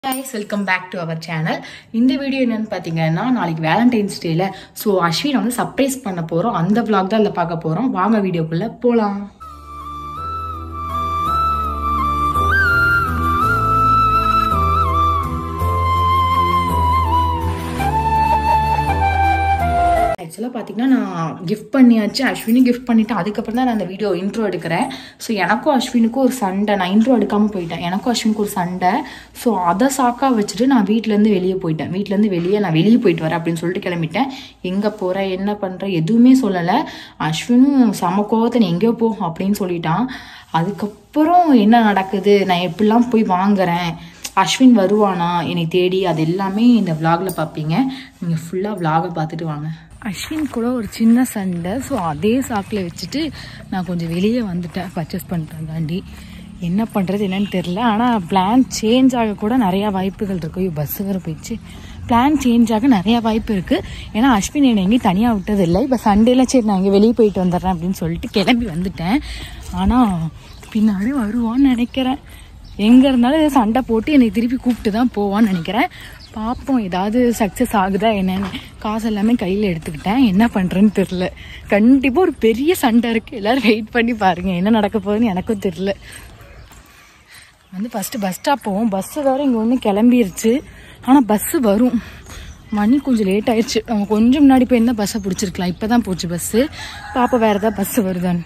guys welcome back to our channel இந்த video என்னன்னு பார்த்தீங்கன்னா நாளைக்கு வேலண்டைன்ஸ் டேல ஸோ அஸ்வின் வந்து சர்ப்ரைஸ் பண்ண போகிறோம் அந்த vlog தான் அதில் பார்க்க போகிறோம் வாங்க வீடியோக்குள்ளே போகலாம் ஆக்சுவலாக பார்த்தீங்கன்னா நான் கிஃப்ட் பண்ணியாச்சு அஸ்வினும் கிஃப்ட் பண்ணிட்டேன் அதுக்கப்புறம் தான் நான் அந்த வீடியோ இன்ட்ரோ எடுக்கிறேன் ஸோ எனக்கும் அஸ்வினுக்கும் ஒரு சண்டை நான் இன்ட்ரோ எடுக்காமல் போயிட்டேன் எனக்கும் அஸ்வினுக்கும் ஒரு சண்டை ஸோ அதை சாக்கா வச்சுட்டு நான் வீட்டிலேருந்து வெளியே போயிட்டேன் வீட்டிலேருந்து வெளியே நான் வெளியே போயிட்டு வரேன் அப்படின்னு சொல்லிட்டு கிளம்பிட்டேன் எங்கே போகிறேன் என்ன பண்ணுறேன் எதுவுமே சொல்லலை அஸ்வினும் செம கோவத்தை நீ எங்கேயோ போ அப்படின்னு சொல்லிட்டான் அதுக்கப்புறம் என்ன நடக்குது நான் எப்படிலாம் போய் வாங்குறேன் அஸ்வின் வருவானா என்னை தேடி அது எல்லாமே இந்த vlogல பார்ப்பீங்க நீங்கள் ஃபுல்லாக vlog-அ பார்த்துட்டு வாங்க அஸ்வின் கூட ஒரு சின்ன சண்டை ஸோ அதே சாக்கில் வச்சுட்டு நான் கொஞ்சம் வெளியே வந்துட்டேன் பர்ச்சேஸ் பண்ணுறதாண்டி என்ன பண்ணுறது என்னன்னு தெரில ஆனால் பிளான் சேஞ்ச் ஆக கூட நிறையா வாய்ப்புகள் இருக்கு ஐயோ பஸ் வேறு போயிடுச்சு பிளான் சேஞ்ச் ஆக நிறையா வாய்ப்பு இருக்குது ஏன்னா அஸ்வின் என்னை எங்கேயும் தனியாக விட்டதில்லை இப்போ சண்டேல சரி நான் இங்கே வெளியே போயிட்டு வந்துடுறேன் அப்படின்னு சொல்லிட்டு கிளம்பி வந்துட்டேன் ஆனால் பின்னாடி வருவான்னு நினைக்கிறேன் எங்கே இருந்தாலும் ஏதோ சண்டை போட்டு என்னை திருப்பி கூப்பிட்டு தான் போவான்னு நினைக்கிறேன் பார்ப்போம் ஏதாவது சக்ஸஸ் ஆகுதா என்னன்னு காசு எல்லாமே கையில் எடுத்துக்கிட்டேன் என்ன பண்ணுறேன்னு தெரில கண்டிப்பாக ஒரு பெரிய சண்டை இருக்குது எல்லோரும் வெயிட் பண்ணி பாருங்கள் என்ன நடக்க போகுதுன்னு எனக்கும் தெரில வந்து ஃபஸ்ட்டு பஸ் ஸ்டாப் போவோம் பஸ்ஸு வேறு இங்கே ஒன்று கிளம்பிருச்சு ஆனால் பஸ்ஸு வரும் மணி கொஞ்சம் லேட் ஆயிடுச்சு அவங்க கொஞ்சம் முன்னாடி போய் இருந்தால் பஸ்ஸை பிடிச்சிருக்கலாம் இப்போ தான் போச்சு பஸ்ஸு பாப்பா வேறு ஏதாவது பஸ்ஸு வருதான்னு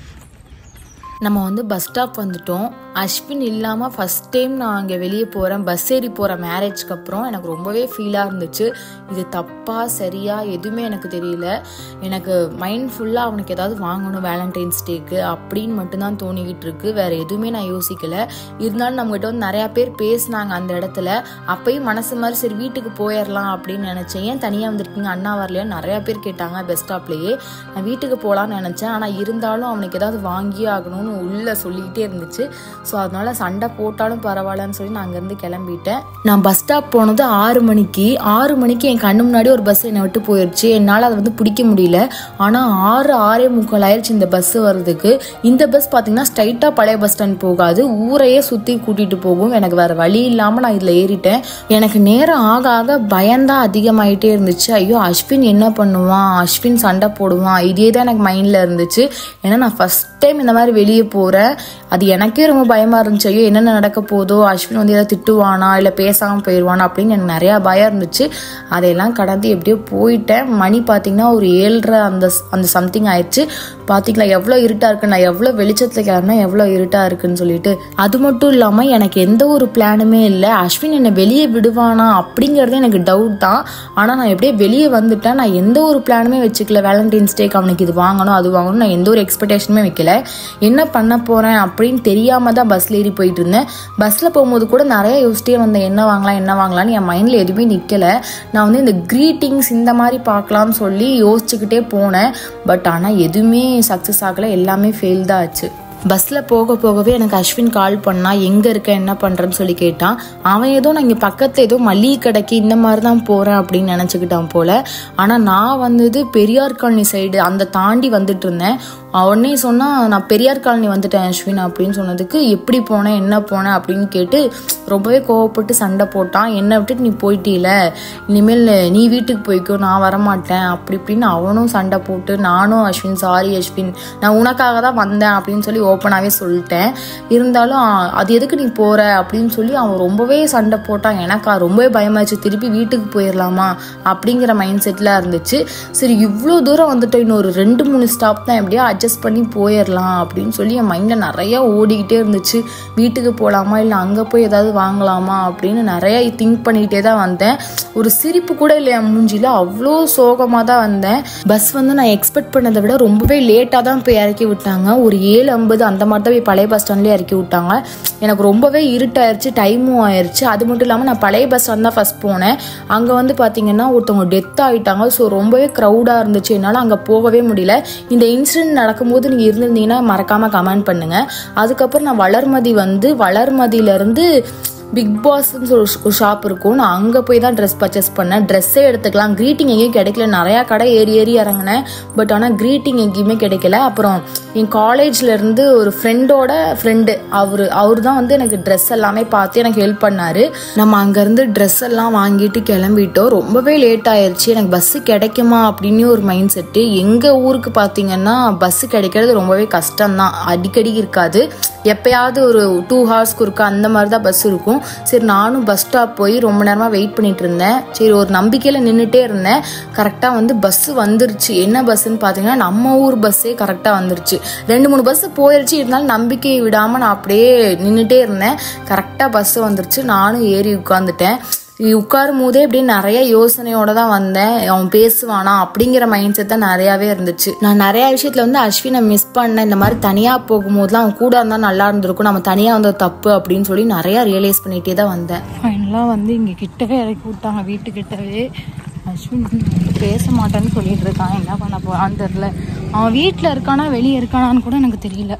நம்ம வந்து பஸ் ஸ்டாப் வந்துட்டோம் அஸ்வின் இல்லாமல் ஃபஸ்ட் டைம் நான் அங்கே வெளியே போகிறேன் பஸ் ஏறி போகிற மேரேஜ்க்கு அப்புறம் எனக்கு ரொம்பவே ஃபீலாக இருந்துச்சு இது தப்பா சரியா எதுவுமே எனக்கு தெரியல எனக்கு மைண்ட் ஃபுல்லாக அவனுக்கு ஏதாவது வாங்கணும் வேலண்டைன்ஸ் டேக்கு அப்படின்னு மட்டும்தான் தோணிக்கிட்டு இருக்கு வேற எதுவுமே நான் யோசிக்கல இருந்தாலும் நம்மகிட்ட வந்து நிறையா பேர் பேசினாங்க அந்த இடத்துல அப்பயும் மனசு மாதிரி சரி வீட்டுக்கு போயிடலாம் அப்படின்னு நினச்சேன் ஏன் தனியாக வந்திருக்கீங்க அண்ணா வரலையா நிறையா பேர் கேட்டாங்க பஸ் ஸ்டாப்லேயே நான் வீட்டுக்கு போகலான்னு நினச்சேன் ஆனால் இருந்தாலும் அவனுக்கு ஏதாவது வாங்கியே ஆகணும்னு உள்ளே சொல்லிக்கிட்டே இருந்துச்சு ஸோ அதனால சண்டை போட்டாலும் பரவாயில்லன்னு சொல்லி நான் அங்கேருந்து கிளம்பிட்டேன் நான் பஸ் ஸ்டாப் போனது ஆறு மணிக்கு ஆறு மணிக்கு என் கண்ணு முன்னாடி ஒரு பஸ் என்னை விட்டு போயிடுச்சு என்னால் அதை வந்து பிடிக்க முடியல ஆனால் ஆறு ஆறே முக்கால் ஆயிடுச்சு இந்த பஸ் வர்றதுக்கு இந்த பஸ் பார்த்தீங்கன்னா ஸ்ட்ரைட்டாக பழைய பஸ் ஸ்டாண்ட் போகாது ஊரையே சுற்றி கூட்டிகிட்டு போகும் எனக்கு வேறு வழி இல்லாமல் நான் இதில் ஏறிட்டேன் எனக்கு நேரம் ஆக ஆக பயம்தான் அதிகமாயிட்டே இருந்துச்சு ஐயோ அஸ்வின் என்ன பண்ணுவான் அஸ்வின் சண்டை போடுவான் இதே தான் எனக்கு மைண்டில் இருந்துச்சு ஏன்னா நான் ஃபஸ்ட் டைம் இந்த மாதிரி வெளியே போகிறேன் அது எனக்கே ரொம்ப பயமாக இருந்துச்சு ஐயோ என்னென்ன நடக்க போதோ அஸ்வின் வந்து ஏதாவது திட்டுவானா இல்லை பேசாமல் போயிடுவானா அப்படின்னு எனக்கு நிறையா பயம் இருந்துச்சு அதையெல்லாம் கடந்து எப்படியோ போயிட்டேன் மணி பார்த்தீங்கன்னா ஒரு ஏழரை அந்த அந்த சம்திங் ஆயிடுச்சு பார்த்தீங்களா எவ்வளோ இருட்டாக இருக்கு நான் எவ்வளோ வெளிச்சத்தில் கிளம்பினா எவ்வளோ இருட்டாக இருக்குன்னு சொல்லிட்டு அது மட்டும் இல்லாமல் எனக்கு எந்த ஒரு பிளானுமே இல்லை அஸ்வின் என்னை வெளியே விடுவானா அப்படிங்கிறது எனக்கு டவுட் தான் ஆனால் நான் எப்படியே வெளியே வந்துட்டேன் நான் எந்த ஒரு பிளானுமே வச்சுக்கல வேலண்டைன்ஸ் டேக்கு அவனுக்கு இது வாங்கணும் அது வாங்கணும் நான் எந்த ஒரு எக்ஸ்பெக்டேஷனுமே வைக்கல என்ன பண்ண போகிறேன் அப்படின்னு தெரியாமல் தான் பஸ்ஸில் ஏறி போயிட்டு இருந்தேன் பஸ்ஸில் போகும்போது கூட நிறைய யோசிச்சிட்டே வந்தேன் என்ன வாங்கலாம் என்ன வாங்கலாம்னு என் மைண்டில் எதுவுமே நிற்கலை நான் வந்து இந்த க்ரீட்டிங்ஸ் இந்த மாதிரி பார்க்கலாம்னு சொல்லி யோசிச்சுக்கிட்டே போனேன் பட் ஆனால் எதுவுமே சக்ஸஸ் ஆகலை எல்லாமே ஃபெயில் தான் ஆச்சு பஸ்ஸில் போக போகவே எனக்கு அஸ்வின் கால் பண்ணா எங்கே இருக்க என்ன பண்ணுறேன்னு சொல்லி கேட்டான் அவன் ஏதோ நான் இங்கே பக்கத்தில் ஏதோ மளிகை கடைக்கு இந்த மாதிரி தான் போகிறேன் அப்படின்னு நினச்சிக்கிட்டான் போல் ஆனால் நான் வந்தது பெரியார் காலனி சைடு அந்த தாண்டி வந்துட்டு இருந்தேன் உடனே சொன்னால் நான் பெரியார் காலனி வந்துட்டேன் அஸ்வின் அப்படின்னு சொன்னதுக்கு எப்படி போனேன் என்ன போனேன் அப்படின்னு கேட்டு ரொம்பவே கோவப்பட்டு சண்டை போட்டான் என்னை விட்டுட்டு நீ போயிட்டீல இனிமேல் நீ வீட்டுக்கு போய்க்கோ நான் வரமாட்டேன் அப்படி இப்படின்னு அவனும் சண்டை போட்டு நானும் அஸ்வின் சாரி அஸ்வின் நான் உனக்காக தான் வந்தேன் அப்படின்னு சொல்லி ஓப்பனாகவே சொல்லிட்டேன் இருந்தாலும் அ- அது எதுக்கு நீ போகிற அப்படின்னு சொல்லி அவன் ரொம்பவே சண்டை போட்டான் எனக்கா ரொம்பவே பயமாச்சு திருப்பி வீட்டுக்கு போயிடலாமா அப்படிங்கிற மைண்ட் செட்டில் இருந்துச்சு சரி இவ்வளோ தூரம் வந்துட்டோம் இன்னொரு ரெண்டு மூணு ஸ்டாப் தான் எப்படியோ அட்ஜஸ்ட் பண்ணி போயிடலாம் அப்படின்னு சொல்லி என் மைண்டில் நிறைய ஓடிக்கிட்டே இருந்துச்சு வீட்டுக்கு போகலாமா இல்லை அங்கே போய் ஏதாவது வாங்கலாமா அப்படின்னு நிறைய திங்க் பண்ணிக்கிட்டே தான் வந்தேன் ஒரு சிரிப்பு கூட இல்லை என் மூஞ்சில அவ்வளோ சோகமாக தான் வந்தேன் பஸ் வந்து நான் எக்ஸ்பெக்ட் பண்ணதை விட ரொம்பவே லேட்டாக தான் போய் இறக்கி விட்டாங்க ஒரு ஏழு ஐம்பது அந்த மாதிரி தான் போய் பழைய பஸ் ஸ்டாண்ட்லேயே இறக்கி விட்டாங்க எனக்கு ரொம்பவே இருட்டாயிருச்சு டைமும் ஆயிடுச்சு அது மட்டும் இல்லாமல் நான் பழைய பஸ் ஸ்டாண்ட் தான் ஃபஸ்ட் போனேன் அங்கே வந்து பார்த்தீங்கன்னா ஒருத்தவங்க டெத் ஆகிட்டாங்க ஸோ ரொம்பவே க்ரௌடாக இருந்துச்சு என்னால் அங்கே போகவே முடியல இந்த இன்சிடென்ட் நடக்கும்போது நீங்கள் இருந்திருந்தீங்கன்னா மறக்காமல் கமெண்ட் பண்ணுங்கள் அதுக்கப்புறம் நான் வளர்மதி வந்து வளர்மதியிலேருந்து பிக் பாஸ்ன்னு ஒரு ஒரு ஷாப் இருக்கும் நான் அங்கே போய் தான் ட்ரெஸ் பர்ச்சேஸ் பண்ணேன் ட்ரெஸ்ஸே எடுத்துக்கலாம் க்ரீட்டிங் எங்கேயும் கிடைக்கல நிறையா கடை ஏறி ஏறி இறங்கினேன் பட் ஆனால் க்ரீட்டிங் எங்கேயுமே கிடைக்கல அப்புறம் என் காலேஜ்ல இருந்து ஒரு ஃப்ரெண்டோட ஃப்ரெண்டு அவர் அவர் தான் வந்து எனக்கு ட்ரெஸ் எல்லாமே பார்த்து எனக்கு ஹெல்ப் பண்ணாரு நம்ம அங்கேருந்து ட்ரெஸ் எல்லாம் வாங்கிட்டு கிளம்பிட்டோம் ரொம்பவே லேட் ஆயிருச்சு எனக்கு பஸ்ஸு கிடைக்குமா அப்படின்னு ஒரு மைண்ட் செட்டு எங்கள் ஊருக்கு பார்த்தீங்கன்னா பஸ்ஸு கிடைக்கிறது ரொம்பவே கஷ்டம்தான் அடிக்கடி இருக்காது எப்பயாவது ஒரு டூ ஹவர்ஸ்க்கு இருக்கா அந்த மாதிரி தான் பஸ் இருக்கும் சரி நானும் பஸ் ஸ்டாப் போய் ரொம்ப நேரமாக வெயிட் பண்ணிட்டு இருந்தேன் சரி ஒரு நம்பிக்கையில் நின்றுட்டே இருந்தேன் கரெக்டாக வந்து பஸ்ஸு வந்துருச்சு என்ன பஸ்ஸுன்னு பார்த்தீங்கன்னா நம்ம ஊர் பஸ்ஸே கரெக்டாக வந்துருச்சு ரெண்டு மூணு பஸ்ஸு போயிருச்சு இருந்தாலும் நம்பிக்கையை விடாமல் நான் அப்படியே நின்றுட்டே இருந்தேன் கரெக்டாக பஸ்ஸு வந்துருச்சு நானும் ஏறி உட்காந்துட்டேன் உட்காரும் போதே அப்படியே நிறைய யோசனையோட தான் வந்தேன் அவன் பேசுவானா அப்படிங்கிற மைண்ட் செட் தான் நிறையாவே இருந்துச்சு நான் நிறைய விஷயத்துல வந்து அஸ்வினை மிஸ் பண்ணேன் இந்த மாதிரி தனியா போகும்போதுலாம் அவன் கூட இருந்தால் நல்லா இருந்திருக்கும் நம்ம தனியா வந்தது தப்பு அப்படின்னு சொல்லி நிறைய ரியலைஸ் பண்ணிட்டே தான் வந்தேன் ஃபைனலாக வந்து இங்கே கிட்டவே இறக்கி விட்டாங்க வீட்டுக்கிட்டவே அஸ்வின் பேச மாட்டேன்னு சொல்லிட்டு இருக்கான் என்ன பண்ண போறான்னு தெரில அவன் வீட்டில் இருக்கானா வெளியே இருக்கானான்னு கூட எனக்கு தெரியல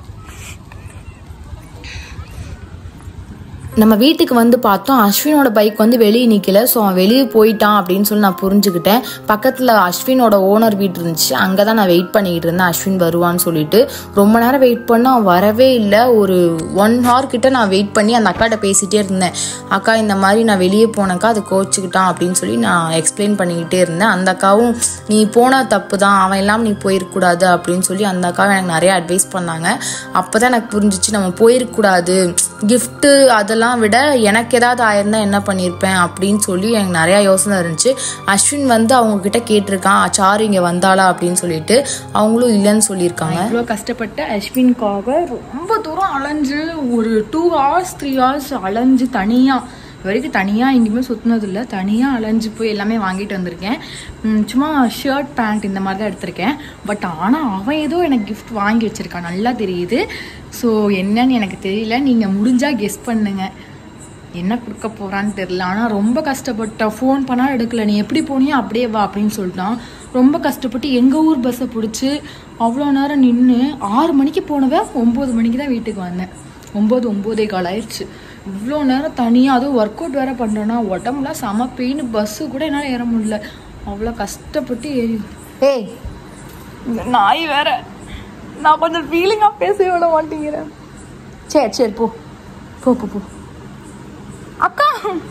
நம்ம வீட்டுக்கு வந்து பார்த்தோம் அஸ்வினோட பைக் வந்து வெளியே நிற்கல ஸோ அவன் வெளியே போயிட்டான் அப்படின்னு சொல்லி நான் புரிஞ்சுக்கிட்டேன் பக்கத்தில் அஸ்வினோட ஓனர் வீடு இருந்துச்சு அங்கே தான் நான் வெயிட் பண்ணிக்கிட்டு இருந்தேன் அஸ்வின் வருவான்னு சொல்லிட்டு ரொம்ப நேரம் வெயிட் பண்ண அவன் வரவே இல்லை ஒரு ஒன் ஹவர் கிட்ட நான் வெயிட் பண்ணி அந்த அக்காட்ட பேசிட்டே இருந்தேன் அக்கா இந்த மாதிரி நான் வெளியே போனக்கா அது கோச்சிக்கிட்டான் அப்படின்னு சொல்லி நான் எக்ஸ்பிளைன் பண்ணிக்கிட்டே இருந்தேன் அந்த அக்காவும் நீ போன தப்பு தான் அவன் எல்லாம் நீ போயிருக்கக்கூடாது அப்படின்னு சொல்லி அந்த அக்காவும் எனக்கு நிறைய அட்வைஸ் பண்ணாங்க அப்போ தான் எனக்கு புரிஞ்சிச்சு நம்ம போயிருக்கக்கூடாது கிஃப்ட்டு அதெல்லாம் விட எனக்கு ஏதாவது ஆயிருந்தா என்ன பண்ணியிருப்பேன் அப்படின்னு சொல்லி எனக்கு நிறையா யோசனை இருந்துச்சு அஸ்வின் வந்து அவங்க கிட்ட கேட்டிருக்கான் சாரு இங்கே வந்தாளா அப்படின்னு சொல்லிட்டு அவங்களும் இல்லைன்னு சொல்லியிருக்காங்க இவ்வளோ கஷ்டப்பட்டு அஸ்வின்காக ரொம்ப தூரம் அலைஞ்சு ஒரு டூ ஹவர்ஸ் த்ரீ ஹவர்ஸ் அலைஞ்சு தனியாக இது வரைக்கும் தனியாக எங்கேயுமே சுற்றினதில்ல தனியாக அலைஞ்சு போய் எல்லாமே வாங்கிட்டு வந்திருக்கேன் உம், சும்மா ஷர்ட் பேண்ட் இந்த மாதிரி தான் எடுத்திருக்கேன் பட் ஆனால் அவன் ஏதோ எனக்கு gift வாங்கி வச்சிருக்கான் நல்லா தெரியுது ஸோ என்னன்னு எனக்கு தெரியல நீங்கள் முடிஞ்சால் கெஸ் பண்ணுங்க என்ன கொடுக்க போறான்னு தெரில ஆனால் ரொம்ப கஷ்டப்பட்டேன் ஃபோன் பண்ணால் எடுக்கல நீ எப்படி போனியோ அப்படியே வா அப்படின்னு சொல்லிட்டான் ரொம்ப கஷ்டப்பட்டு எங்கள் ஊர் பஸ்ஸை பிடிச்சி அவ்வளோ நேரம் நின்று ஆறு மணிக்கு போனவன் ஒம்பது மணிக்கு தான் வீட்டுக்கு வந்தேன் ஒம்பது ஒம்போதே கால் ஆயிடுச்சு இவ்வளோ நேரம் தனியாக அதுவும் ஒர்க் அவுட் வேற பண்ணுறேன்னா உடம்புலாம் செம பெயின் பஸ்ஸு கூட என்னால் ஏற முடியல அவ்வளோ கஷ்டப்பட்டு ஏறி ஏய் இந்த நாய் வேற நான் கொஞ்சம் ஃபீலிங்காக பேச விட மாட்டேங்கிறேன் சரி சரி போ போ போ போ அக்கா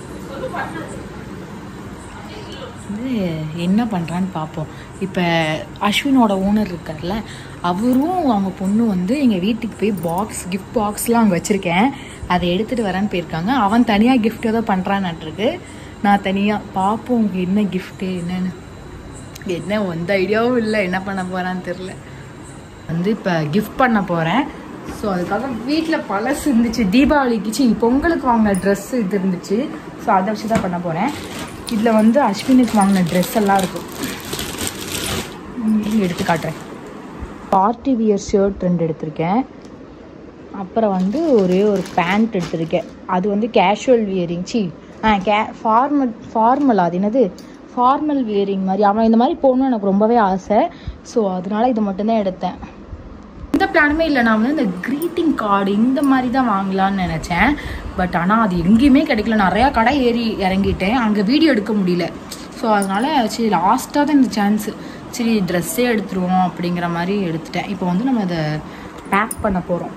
வந்து என்ன பண்ணுறான்னு பார்ப்போம் இப்போ அஸ்வினோட ஓனர் இருக்கார்ல அவரும் அவங்க பொண்ணு வந்து எங்கள் வீட்டுக்கு போய் பாக்ஸ் கிஃப்ட் பாக்ஸ்லாம் அங்கே வச்சுருக்கேன் அதை எடுத்துகிட்டு வரேன்னு போயிருக்காங்க அவன் தனியாக கிஃப்ட் ஏதோ பண்ணுறான்னுருக்கு நான் தனியாக பார்ப்போம் உங்க என்ன கிஃப்ட்டு என்னன்னு என்ன எந்த ஐடியாவும் இல்லை என்ன பண்ண போகிறான்னு தெரில வந்து இப்போ கிஃப்ட் பண்ண போகிறேன் ஸோ அதுக்காக வீட்டில் பழசு இருந்துச்சு தீபாவளிக்கு சி பொங்கலுக்கு வாங்கின ட்ரெஸ் இது இருந்துச்சு ஸோ அதை வச்சு தான் பண்ண போகிறேன் இதில் வந்து அஸ்வினுக்கு வாங்கின ட்ரெஸ் எல்லாம் இருக்கும் இங்க எடுத்து காட்டுறேன் பார்ட்டி வியர் ஷர்ட் ரெண்டு எடுத்திருக்கேன் அப்புறம் வந்து ஒரே ஒரு பேண்ட் எடுத்திருக்கேன் அது வந்து கேஷுவல் வியரிங் சி ஆ கே ஃபார்மல் ஃபார்மல் அது என்னது ஃபார்மல் வியரிங் மாதிரி அவன் இந்த மாதிரி போகணும்னு எனக்கு ரொம்பவே ஆசை ஸோ அதனால இது மட்டும்தான் எடுத்தேன் எந்த பிளானுமே இல்லை நான் வந்து இந்த க்ரீட்டிங் கார்டு இந்த மாதிரி தான் வாங்கலாம்னு நினச்சேன் பட் ஆனால் அது எங்கேயுமே கிடைக்கல நிறையா கடை ஏறி இறங்கிட்டேன் அங்கே வீடியோ எடுக்க முடியல ஸோ அதனால சரி லாஸ்ட்டாக தான் இந்த சான்ஸு சரி ட்ரெஸ்ஸே எடுத்துருவோம் அப்படிங்கிற மாதிரி எடுத்துட்டேன் இப்போ வந்து நம்ம அதை பேக் பண்ண போகிறோம்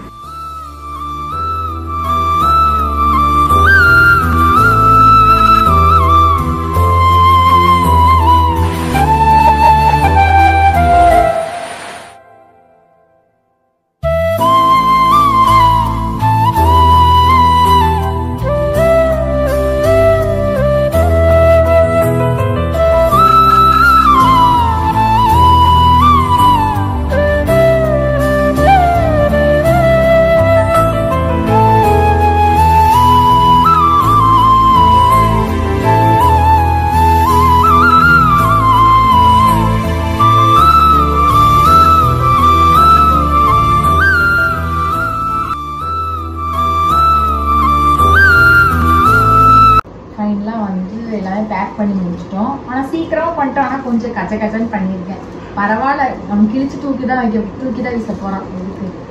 ஃபைனலாக வந்து எல்லாமே பேக் பண்ணி முடிச்சிட்டோம் ஆனால் சீக்கிரமாக பண்ணிட்டோம் ஆனால் கொஞ்சம் கச்ச கச்சன்னு பண்ணியிருக்கேன் பரவாயில்ல நம்ம கிழிச்சு தூக்கி தான் வைக்க தூக்கி தான் வீச போகிறோம் இதுக்கு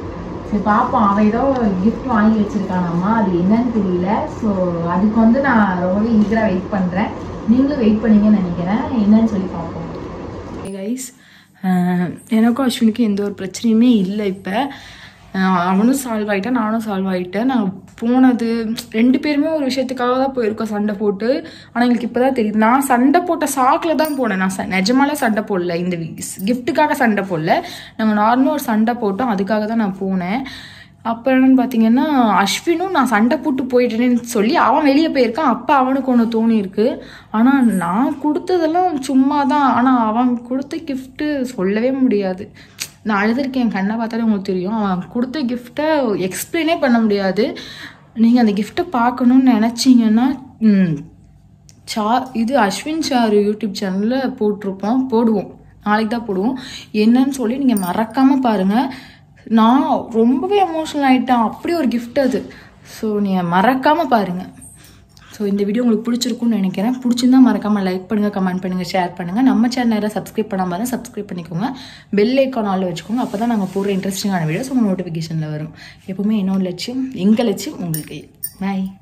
சரி பார்ப்போம் அவன் ஏதோ gift வாங்கி வச்சிருக்கானாம்மா அது என்னன்னு தெரியல ஸோ அதுக்கு வந்து நான் ரொம்பவே ஈகராக வெயிட் பண்ணுறேன் நீங்களும் வெயிட் பண்ணீங்கன்னு நினைக்கிறேன் என்னன்னு சொல்லி பார்ப்போம் கைஸ் எனக்கும் அஸ்வினுக்கும் எந்த ஒரு பிரச்சனையுமே இல்லை இப்போ அவனும் சால்வ் ஆகிட்டான் நானும் சால்வ் ஆகிட்டேன் நான் போனது ரெண்டு பேருமே ஒரு விஷயத்துக்காக தான் போயிருக்கோம் சண்டை போட்டு ஆனால் எங்களுக்கு இப்போ தான் தெரியுது நான் சண்டை போட்ட சாக்கில் தான் போனேன் நான் ச- நிஜமாலே சண்டை போடல இந்த கிஃப்ட்டுக்காக சண்டை போடல நாங்கள் நார்மலாக ஒரு சண்டை போட்டோம் அதுக்காக தான் நான் போனேன் அப்போ என்னன்னு பார்த்தீங்கன்னா அஸ்வினும் நான் சண்டை போட்டு போயிட்டேன்னு சொல்லி அவன் வெளியே போயிருக்கான் அப்போ அவனுக்கு ஒன்று தோணியிருக்கு ஆனால் நான் கொடுத்ததெல்லாம் சும்மா தான் ஆனால் அவன் கொடுத்த கிஃப்ட்டு சொல்லவே முடியாது நான் அழுதுருக்கேன் என் கண்ணை பார்த்தாலே உங்களுக்கு தெரியும் அவன் கொடுத்த கிஃப்ட்டை எக்ஸ்பிளைனே பண்ண முடியாது நீங்கள் அந்த கிஃப்ட்டை பார்க்கணுன்னு நினச்சிங்கன்னா ம், சா இது அஸ்வின் சார் யூடியூப் சேனலில் போட்டிருப்போம் போடுவோம் நாளைக்கு தான் போடுவோம் என்னன்னு சொல்லி நீங்கள் மறக்காமல் பாருங்கள் நான் ரொம்பவே எமோஷனல் ஆகிட்டேன் அப்படி ஒரு gift அது ஸோ நீங்கள் மறக்காமல் பாருங்கள் ஸோ இந்த வீடியோ உங்களுக்கு பிடிச்சிருக்கும்னு நினைக்கிறேன் பிடிச்சிருந்தா மறக்காமல் லைக் பண்ணுங்கள் கமெண்ட் பண்ணுங்கள் ஷேர் பண்ணுங்கள் நம்ம சேனலை சப்ஸ்கிரைப் பண்ணாமல் இருந்தால் சப்ஸ்கிரைப் பண்ணிக்கோங்க பெல் ஐக்கான் ஆல் வச்சுக்கோங்க அப்போ தான் நாங்கள் போடுற இன்ட்ரெஸ்டிங்கான வீடியோஸ் உங்கள் நோட்டிஃபிகேஷனில் வரும் எப்பவுமே என்னோட லட்சியம் எங்கள் லட்சியம் உங்களுக்கு பாய்